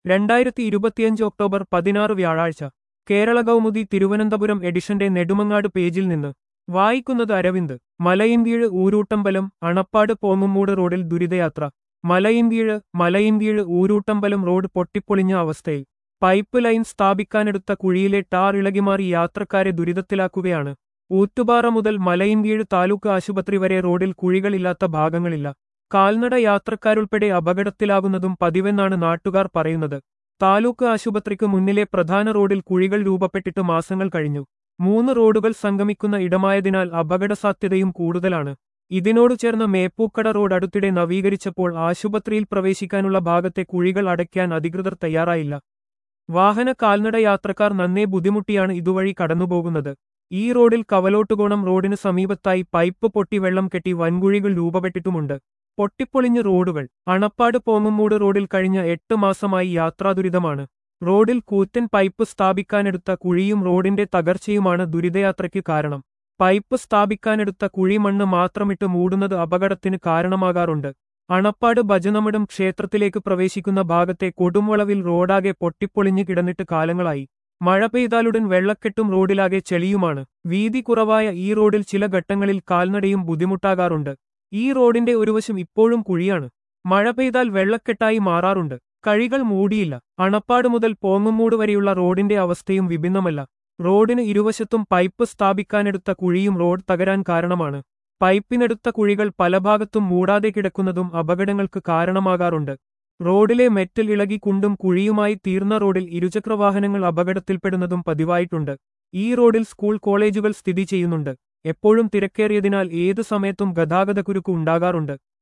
രണ്ടായിരത്തി ഇരുപത്തിയഞ്ച് ഒക്ടോബർ പതിനാറ് വ്യാഴാഴ്ച കേരള കൗമുദി തിരുവനന്തപുരം എഡിഷന്റെ നെടുമങ്ങാട് പേജിൽ നിന്ന് വായിക്കുന്നത് അരവിന്ദ് മലയിൻകീഴ് ഊരൂട്ടമ്പലം അണപ്പാട് പോങ്ങുമൂട് റോഡിൽ ദുരിതയാത്ര മലയിൻകീഴ് മലയിൻകീഴ് ഊരൂട്ടമ്പലം റോഡ് പൊട്ടിപ്പൊളിഞ്ഞ അവസ്ഥയിൽ പൈപ്പ് ലൈൻ സ്ഥാപിക്കാനെടുത്ത കുഴിയിലെ ടാർ ഇളകിമാറി യാത്രക്കാരെ ദുരിതത്തിലാക്കുകയാണ് ഊത്തുപാറ മുതൽ മലയിൻകീഴ് താലൂക്ക് ആശുപത്രി വരെ റോഡിൽ കുഴികളില്ലാത്ത ഭാഗങ്ങളില്ല കാൽനട യാത്രക്കാരുൾപ്പെടെ അപകടത്തിലാകുന്നതും പതിവെന്നാണ് നാട്ടുകാർ പറയുന്നത് താലൂക്ക് ആശുപത്രിക്ക് മുന്നിലെ പ്രധാന റോഡിൽ കുഴികൾ രൂപപ്പെട്ടിട്ട് മാസങ്ങൾ കഴിഞ്ഞു മൂന്ന് റോഡുകൾ സംഗമിക്കുന്ന ഇടമായതിനാൽ അപകടസാധ്യതയും കൂടുതലാണ് ഇതിനോട് ചേർന്ന് മേപ്പൂക്കട റോഡ് അടുത്തിടെ നവീകരിച്ചപ്പോൾ ആശുപത്രിയിൽ പ്രവേശിക്കാനുള്ള ഭാഗത്തെ കുഴികൾ അടയ്ക്കാൻ അധികൃതർ തയ്യാറായില്ല വാഹന കാൽനട യാത്രക്കാർ നന്നേ ബുദ്ധിമുട്ടിയാണ് ഇതുവഴി കടന്നുപോകുന്നത് ഈ റോഡിൽ കവലോട്ടുകോണം റോഡിന് സമീപത്തായി പൈപ്പ് പൊട്ടി വെള്ളം കെട്ടി വൻകുഴികൾ രൂപപ്പെട്ടിട്ടുമുണ്ട് പൊട്ടിപ്പൊളിഞ്ഞ് റോഡുകൾ അണപ്പാട് പോങ്ങുമൂട് റോഡിൽ കഴിഞ്ഞ എട്ട് മാസമായി യാത്രാദുരിതമാണ് റോഡിൽ കൂറ്റൻ പൈപ്പ് സ്ഥാപിക്കാനെടുത്ത കുഴിയും റോഡിന്റെ തകർച്ചയുമാണ് ദുരിതയാത്രയ്ക്ക് കാരണം പൈപ്പ് സ്ഥാപിക്കാനെടുത്ത കുഴിമണ്ണ് മാത്രമിട്ട് മൂടുന്നത് അപകടത്തിന് കാരണമാകാറുണ്ട് അണപ്പാട് ഭജനമഠം ക്ഷേത്രത്തിലേക്ക് പ്രവേശിക്കുന്ന ഭാഗത്തെ കൊടുംവളവിൽ റോഡാകെ പൊട്ടിപ്പൊളിഞ്ഞു കിടന്നിട്ട് കാലങ്ങളായി മഴ പെയ്താലുടൻ വെള്ളക്കെട്ടും റോഡിലാകെ ചെളിയുമാണ് വീതി കുറവായ ഈ റോഡിൽ ചില ഘട്ടങ്ങളിൽ കാൽനടയും ബുദ്ധിമുട്ടാകാറുണ്ട് ഈ റോഡിന്റെ ഒരുവശം ഇപ്പോഴും കുഴിയാണ് മഴ പെയ്താൽ വെള്ളക്കെട്ടായി മാറാറുണ്ട് കഴികൾ മൂടിയില്ല അണപ്പാട് മുതൽ പോങ്ങുമൂട് വരെയുള്ള റോഡിന്റെ അവസ്ഥയും വിഭിന്നമല്ല റോഡിന് ഇരുവശത്തും പൈപ്പ് സ്ഥാപിക്കാനെടുത്ത കുഴിയും റോഡ് തകരാൻ കാരണമാണ് പൈപ്പിനെടുത്ത കുഴികൾ പല ഭാഗത്തും മൂടാതെ കിടക്കുന്നതും അപകടങ്ങൾക്ക് കാരണമാകാറുണ്ട് റോഡിലെ മെറ്റൽ ഇളകി കുണ്ടും കുഴിയുമായി തീർന്ന റോഡിൽ ഇരുചക്രവാഹനങ്ങൾ അപകടത്തിൽപ്പെടുന്നതും പതിവായിട്ടുണ്ട് ഈ റോഡിൽ സ്കൂൾ കോളേജുകൾ സ്ഥിതി ചെയ്യുന്നുണ്ട് എപ്പോഴും തിരക്കേറിയതിനാൽ ഏതു സമയത്തും ഗതാഗതക്കുരുക്ക് ഉണ്ടാകാറുണ്ട്